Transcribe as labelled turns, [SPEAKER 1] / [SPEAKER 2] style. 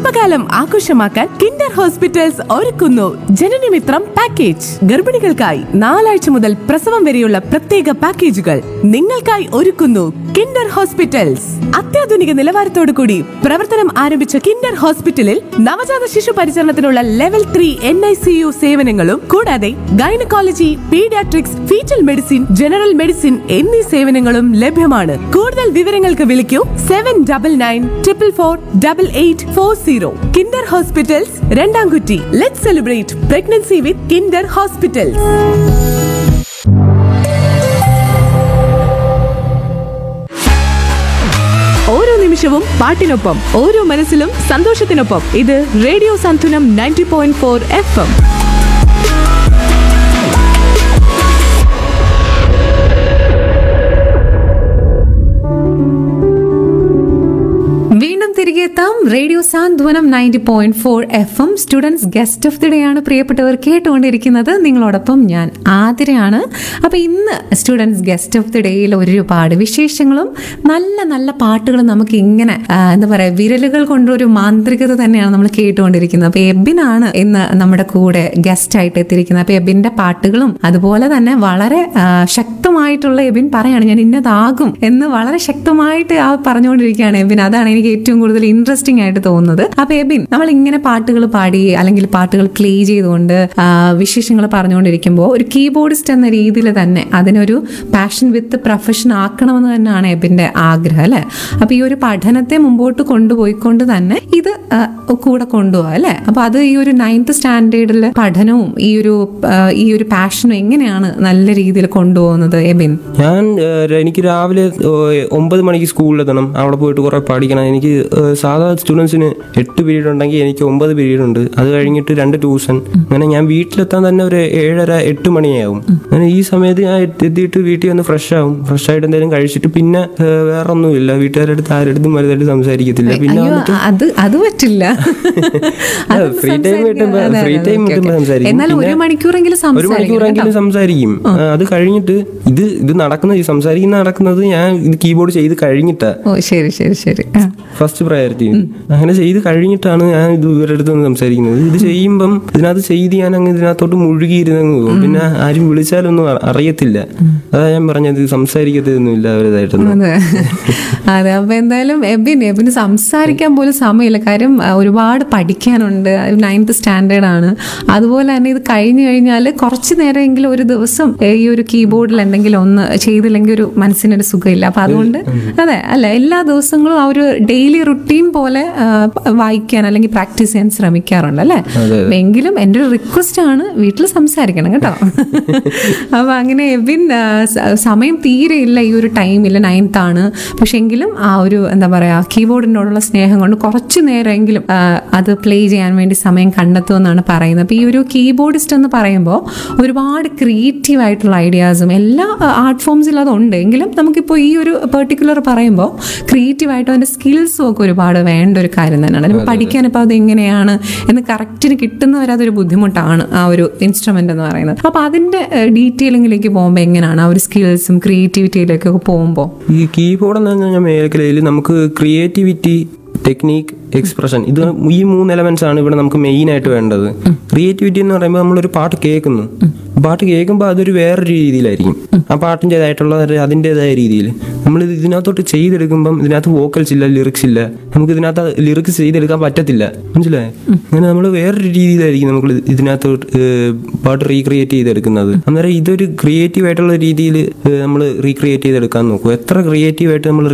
[SPEAKER 1] ഗർഭകാലം ആഘോഷമാക്കാൻ Kinder hospitals ഒരുക്കുന്നു ജനനമിത്രം പാക്കേജ് ഗർഭിണികൾക്കായി നാലാഴ്ച മുതൽ പ്രസവം വരെയുള്ള പ്രത്യേക പാക്കേജുകൾ നിങ്ങൾക്കായി ഒരുക്കുന്നു കിൻഡർ ഹോസ്പിറ്റൽസ് അത്യാധുനിക നിലവാരത്തോടു കൂടി പ്രവർത്തനം ആരംഭിച്ച കിൻഡർ ഹോസ്പിറ്റലിൽ നവജാത ശിശു പരിചരണത്തിനുള്ള level three N I C U സേവനങ്ങളും കൂടാതെ gynaecology paediatrics foetal medicine general medicine എന്നീ സേവനങ്ങളും ലഭ്യമാണ് കൂടുതൽ വിവരങ്ങൾക്ക് വിളിക്കൂ seven double nine triple four double eight four zero Kinder hospitals Randamkutty let celebrate pregnancy with Kinder hospitals ഓരോ നിമിഷവും പാട്ടിനൊപ്പം ഓരോ മനസ്സിലും സന്തോഷത്തിനൊപ്പം ഇത് റേഡിയോ സന്തുലം ninety point four F M
[SPEAKER 2] വീണ്ടും തിരികെ എത്താം radio Santhwanam ninety point four F M students guest of the day ആണ് പ്രിയപ്പെട്ടവർ കേട്ടുകൊണ്ടിരിക്കുന്നത് നിങ്ങളോടൊപ്പം ഞാൻ ആതിരയാണ് അപ്പൊ ഇന്ന് സ്റ്റുഡൻസ് ഗസ്റ്റ് ഓഫ് ദി ഡേയിൽ ഒരുപാട് വിശേഷങ്ങളും നല്ല നല്ല പാട്ടുകളും നമുക്ക് ഇങ്ങനെ ആ, എന്താ പറയാ വിരലുകൾ കൊണ്ടൊരു മാന്ത്രികത തന്നെയാണ് നമ്മൾ കേട്ടുകൊണ്ടിരിക്കുന്നത് അപ്പൊ എബിനാണ് ഇന്ന് നമ്മുടെ കൂടെ ഗസ്റ്റ് ആയിട്ട് എത്തിയിരിക്കുന്നത് അപ്പൊ എബിന്റെ പാട്ടുകളും അതുപോലെ തന്നെ വളരെ ആ, ശക്തമായിട്ടുള്ള എബിൻ പറയാണ് ഞാൻ ഇന്നതാകും എന്ന് വളരെ ശക്തമായിട്ട് ആ പറഞ്ഞുകൊണ്ടിരിക്കുകയാണ് എബിൻ അതാണ് എനിക്ക് ഏറ്റവും കൂടുതൽ ഇൻട്രസ്റ്റിംഗ് ആയിട്ട് തോന്നുന്നത് അപ്പൊ എബിൻ നമ്മൾ ഇങ്ങനെ പാട്ടുകൾ പാടി അല്ലെങ്കിൽ പാട്ടുകൾ പ്ലേ ചെയ്തുകൊണ്ട് ആ, വിശേഷങ്ങൾ പറഞ്ഞുകൊണ്ടിരിക്കുമ്പോൾ ഒരു കീബോർഡിസ്റ്റ് എന്ന രീതിയിൽ തന്നെ അതിനൊരു പാഷൻ വിത്ത് പ്രൊഫഷൻ ആക്കണമെന്ന് തന്നെയാണ് എബിന്റെ ആഗ്രഹം അല്ലെ അപ്പൊ ഈ ഒരു പഠനത്തെ മുമ്പോട്ട് കൊണ്ടുപോയിക്കൊണ്ട് തന്നെ ഇത് ആ, കൂടെ കൊണ്ടുപോകാം അല്ലെ അപ്പൊ അത് ഈ ഒരു നയൻത് സ്റ്റാൻഡേർഡിൽ പഠനവും ഈ ഒരു ആ, ഈ ഒരു പാഷനും എങ്ങനെയാണ് നല്ല രീതിയിൽ കൊണ്ടുപോകുന്നത് എബിൻ
[SPEAKER 3] ഞാൻ ഏഹ്, എനിക്ക് രാവിലെ ഏഹ്, ഒമ്പത് മണിക്ക് സ്കൂളിലെത്തണം അവിടെ പോയിട്ട് കുറെ പഠിക്കണം എനിക്ക് ഏഹ്, സാധാ സ്റ്റുഡൻസിന് എട്ട് പീരീഡ് ഉണ്ടെങ്കിൽ എനിക്ക് ഒമ്പത് പീരീഡ് ഉണ്ട് അത് കഴിഞ്ഞിട്ട് രണ്ട് ട്യൂഷൻ അങ്ങനെ ഞാൻ വീട്ടിലെത്താൻ തന്നെ ഒരു ഏഴര എട്ട് മണിയാവും അങ്ങനെ ഈ സമയത്ത് ഞാൻ എത്തി- എത്തിയിട്ട് വീട്ടിൽ വന്ന് ഫ്രഷ് ആവും ഫ്രഷ് ആയിട്ട് എന്തെങ്കിലും കഴിച്ചിട്ട് പിന്നെ ഏഹ്, വേറെ ഒന്നുമില്ല വീട്ടുകാരുടെ അടുത്ത് ആരുടെ അടുത്തും വലുതായിട്ട് സംസാരിക്കത്തില്ല പിന്നെ
[SPEAKER 2] അയ്യോ
[SPEAKER 3] വന്നിട്ട്
[SPEAKER 2] അത് അത് പറ്റില്ല അതൊന്നും
[SPEAKER 3] ഫ്രീ ടൈം
[SPEAKER 2] സംസാരിക്കാൻ-
[SPEAKER 3] കിട്ടുമ്പോ
[SPEAKER 2] അതെ,
[SPEAKER 3] ഫ്രീ
[SPEAKER 2] അതെ,
[SPEAKER 3] ടൈം
[SPEAKER 2] ഓക്കേ,
[SPEAKER 3] കിട്ടുമ്പോ
[SPEAKER 2] ഓക്കേ.
[SPEAKER 3] സംസാരിക്കും
[SPEAKER 2] എന്നാൽ ഒരു
[SPEAKER 3] പിന്നെ
[SPEAKER 2] മണിക്കൂറെങ്കിലും
[SPEAKER 3] ഒരു
[SPEAKER 2] സംസാരിക്കണം
[SPEAKER 3] മണിക്കൂറെങ്കിലും
[SPEAKER 2] കേട്ടോ.
[SPEAKER 3] സംസാരിക്കും ആ, അത് കഴിഞ്ഞിട്ട് ഇത് ഇത് നടക്കുന്നത് ഈ സംസാരിക്കുന്ന നടക്കുന്നത് ഞാൻ ഇത് കീബോർഡ് ചെയ്ത് കഴിഞ്ഞിട്ടാ
[SPEAKER 2] ഓ ശരി ശരി ശരി ആ.
[SPEAKER 3] ഫസ്റ്റ് പ്രയോറിറ്റി അങ്ങനെ ചെയ്ത് കഴിഞ്ഞിട്ടാണ് ഞാൻ ഇത് ഇവരുടെ അടുത്ത് നിന്ന് സംസാരിക്കുന്നത് ഇത് ചെയ്യുമ്പം ഇതിനകത്ത് ചെയ്ത് ഞാൻ അങ്ങ് ഇതിനകത്തോട്ട് മുഴുകിയിരുന്നങ്ങ് പോകും പിന്നെ ആരും വിളിച്ചാലൊന്നും അ- അറിയത്തില്ല അതാ ഞാൻ പറഞ്ഞത് സംസാരിക്കത്തൊന്നുമില്ല അവരുതായിട്ടൊന്നും
[SPEAKER 2] അതെ അതെ അപ്പൊ എന്തായാലും എബിൻ എബിന് സംസാരിക്കാൻ പോലും സമയമില്ല കാര്യം ആ, ഒരുപാട് പഠിക്കാനുണ്ട് നയൻത് സ്റ്റാൻഡേർഡ് ആണ് അതുപോലെ തന്നെ ഇത് കഴിഞ്ഞു കഴിഞ്ഞാൽ കുറച്ച് നേരമെങ്കിലും ഒരു ദിവസം ഏ, ഈ ഒരു കീബോർഡിൽ എന്തെങ്കിലും ഒന്ന് ചെയ്തില്ലെങ്കിൽ ഒരു മനസ്സിനൊരു സുഖമില്ല അപ്പൊ അതുകൊണ്ട് അതെ അല്ല എല്ലാ ദിവസങ്ങളും ആ ഒരു ഡെയിലി റുട്ടീൻ പോലെ ആ, വായിക്കാൻ അല്ലെങ്കിൽ പ്രാക്ടീസ് ചെയ്യാൻ ശ്രമിക്കാറുണ്ട് അല്ലേ അപ്പൊ എങ്കിലും എൻ്റെ ഒരു റിക്വസ്റ്റ് ആണ് വീട്ടിൽ സംസാരിക്കണം കേട്ടോ അപ്പൊ അങ്ങനെ എബിൻ ആ, സ- സമയം തീരെ ഇല്ല ഈ ഒരു ടൈമില്ല നയൻത്ത് ആണ് പക്ഷെ എങ്കിലും ആ ഒരു എന്താ പറയാ കീബോർഡിനോടുള്ള സ്നേഹം കൊണ്ട് കുറച്ചു നേരമെങ്കിലും ആ, അത് പ്ലേ ചെയ്യാൻ വേണ്ടി സമയം കണ്ടെത്തുമെന്നാണ് പറയുന്നത് അപ്പൊ ഈ ഒരു കീബോർഡിസ്റ്റ് എന്ന് പറയുമ്പോൾ ഒരുപാട് ക്രിയേറ്റീവ് ആയിട്ടുള്ള ഐഡിയാസും എല്ലാ ആർട്ട് ഫോംസിലും അതുണ്ട് എങ്കിലും നമുക്കിപ്പോൾ ഈ ഒരു പെർട്ടിക്കുലർ പറയുമ്പോൾ ക്രിയേറ്റീവ് ആയിട്ട് അതിന്റെ സ്കിൽസും ഒക്കെ ഒരുപാട് വേണ്ട ഒരു കാര്യം തന്നെയാണ് അതിപ്പോൾ പഠിക്കാൻ ഇപ്പോൾ അത് എങ്ങനെയാണ് എന്ന് കറക്റ്റിന് കിട്ടുന്നവരെ അതൊരു ബുദ്ധിമുട്ടാണ് ആ ഒരു ഇൻസ്ട്രുമെന്റ് എന്ന് പറയുന്നത് അപ്പൊ അതിന്റെ ഡീറ്റെയിലിംഗിലേക്ക് പോകുമ്പോൾ എങ്ങനെയാണ് ആ ഒരു സ്കിൽസും ക്രിയേറ്റിവിറ്റിയിലേക്കൊക്കെ പോകുമ്പോൾ
[SPEAKER 3] ഈ കീബോർഡ് എന്ന് പറഞ്ഞാൽ മേഖലയിൽ നമുക്ക് ക്രിയേറ്റിവിറ്റി ടെക്നീക്ക് എക്സ്പ്രഷൻ ഇത് ഈ മൂന്ന് എലമെന്റ്സ് ആണ് ഇവിടെ നമുക്ക് മെയിൻ ആയിട്ട് വേണ്ടത് ക്രിയേറ്റിവിറ്റി എന്ന് പറയുമ്പോൾ നമ്മളൊരു പാട്ട് കേൾക്കുന്നു പാട്ട് കേൾക്കുമ്പോൾ അതൊരു വേറൊരു രീതിയിലായിരിക്കും ആ പാട്ടിൻ്റെതായിട്ടുള്ള ഒരു അതിൻ്റെതായ രീതിയിൽ നമ്മൾ ഇത് ഇതിനകത്തോട്ട് ചെയ്തെടുക്കുമ്പം ഇതിനകത്ത് വോക്കൽസ് ഇല്ല ലിറിക്സ് ഇല്ല നമുക്ക് ഇതിനകത്ത് ലിറിക്സ് ചെയ്തെടുക്കാൻ പറ്റത്തില്ല മനസ്സിലായേ അങ്ങനെ നമ്മൾ വേറൊരു രീതിയിലായിരിക്കും നമ്മൾ ഇതിനകത്ത് ഏഹ്, പാട്ട് റീക്രിയേറ്റ് ചെയ്തെടുക്കുന്നത് അന്നേരം ഇതൊരു ക്രിയേറ്റീവ് ആയിട്ടുള്ള രീതിയിൽ നമ്മൾ റീക്രിയേറ്റ് ചെയ്തെടുക്കാൻ നോക്കും എത്ര ക്രിയേറ്റീവ് ആയിട്ട് നമ്മൾ